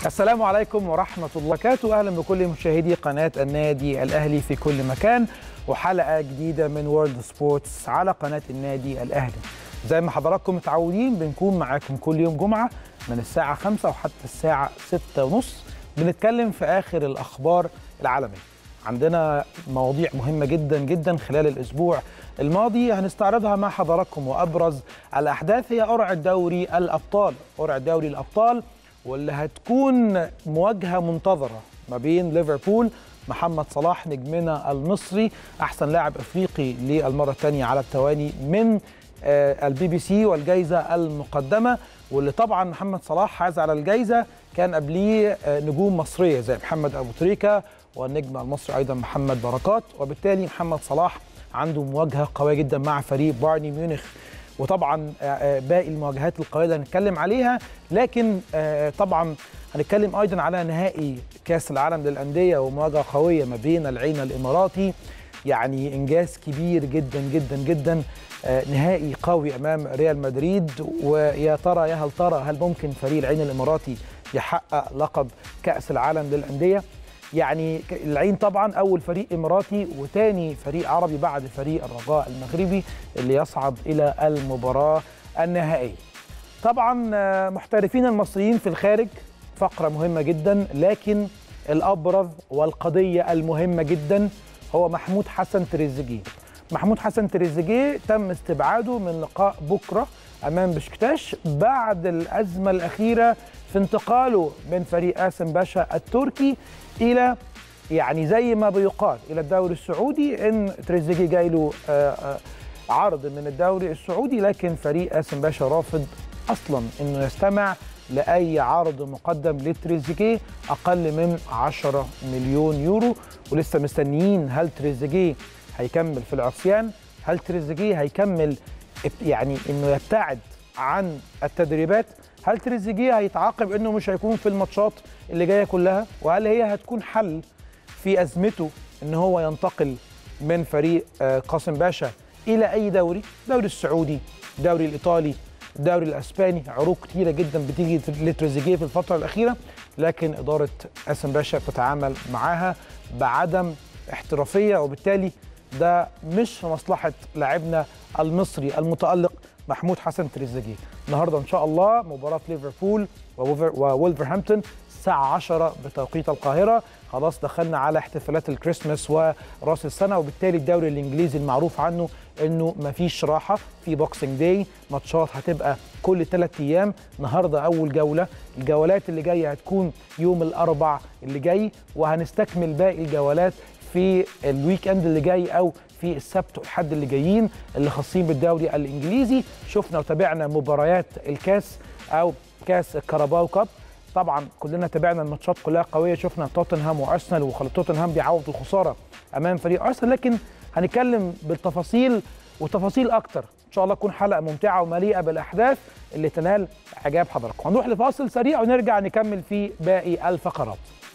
السلام عليكم ورحمة الله وبركاته أهلا بكل مشاهدي قناة النادي الأهلي في كل مكان وحلقة جديدة من وورلد سبورتس على قناة النادي الأهلي زي ما حضراتكم متعودين بنكون معاكم كل يوم جمعة من الساعة 5 وحتى الساعة 6 ونص بنتكلم في آخر الأخبار العالمية عندنا مواضيع مهمة جدا جدا خلال الأسبوع الماضي هنستعرضها مع حضراتكم وأبرز الأحداث هي قرعة دوري الأبطال قرعة دوري الأبطال واللي هتكون مواجهة منتظرة ما بين ليفربول محمد صلاح نجمنا المصري أحسن لاعب أفريقي للمرة الثانية على التوالي من البي بي سي والجائزة المقدمة واللي طبعا محمد صلاح حاز على الجائزة كان قبليه نجوم مصرية زي محمد أبو تريكة والنجم المصري أيضا محمد بركات وبالتالي محمد صلاح عنده مواجهة قوية جدا مع فريق بايرن ميونخ وطبعا باقي المواجهات القويه اللي هنتكلم عليها لكن طبعا هنتكلم ايضا على نهائي كاس العالم للانديه ومواجهه قويه ما بين العين الاماراتي يعني انجاز كبير جدا جدا جدا نهائي قوي امام ريال مدريد ويا ترى يا هل ترى هل ممكن فريق العين الاماراتي يحقق لقب كاس العالم للانديه يعني العين طبعا اول فريق اماراتي وثاني فريق عربي بعد فريق الرجاء المغربي اللي يصعد الى المباراه النهائيه. طبعا محترفين المصريين في الخارج فقره مهمه جدا لكن الابرز والقضيه المهمه جدا هو محمود حسن تريزيجيه. محمود حسن تريزيجيه تم استبعاده من لقاء بكره امام بشكتاش بعد الازمه الاخيره في انتقاله من فريق قاسم باشا التركي الى يعني زي ما بيقال الى الدوري السعودي ان تريزيجيه جاي له عرض من الدوري السعودي لكن فريق قاسم باشا رافض اصلا انه يستمع لاي عرض مقدم لتريزيجيه اقل من 10 مليون يورو ولسه مستنيين هل تريزيجيه هيكمل في العصيان هل تريزيجيه هيكمل يعني انه يبتعد عن التدريبات هل تريزيجيه هيتعاقب انه مش هيكون في الماتشات اللي جايه كلها وهل هي هتكون حل في ازمته ان هو ينتقل من فريق قاسم باشا الى اي دوري الدوري السعودي الدوري الايطالي الدوري الاسباني عروض كتيره جدا بتيجي لتريزيجيه في الفتره الاخيره لكن اداره قاسم باشا بتتعامل معاها بعدم احترافيه وبالتالي ده مش في مصلحه لاعبنا المصري المتالق محمود حسن تريزيجيه النهارده ان شاء الله مباراه ليفربول وولفرهامبتون الساعه 10 بتوقيت القاهره خلاص دخلنا على احتفالات الكريسماس وراس السنه وبالتالي الدوري الانجليزي المعروف عنه انه مفيش راحه في بوكسنج داي ماتشات هتبقى كل ثلاث ايام النهارده اول جوله الجولات اللي جايه هتكون يوم الاربع اللي جاي وهنستكمل باقي الجولات في الويك اند اللي جاي او في السبت والحد اللي جايين اللي خاصين بالدوري الانجليزي شفنا وتابعنا مباريات الكاس او كاس الكاراباو كاب طبعا كلنا تابعنا الماتشات كلها قويه شفنا توتنهام وارسنال وتوتنهام بيعوض الخساره امام فريق ارسنال لكن هنتكلم بالتفاصيل وتفاصيل اكتر ان شاء الله تكون حلقه ممتعه ومليئه بالاحداث اللي تنال اعجاب حضراتكم هنروح لفاصل سريع ونرجع نكمل في باقي الفقرات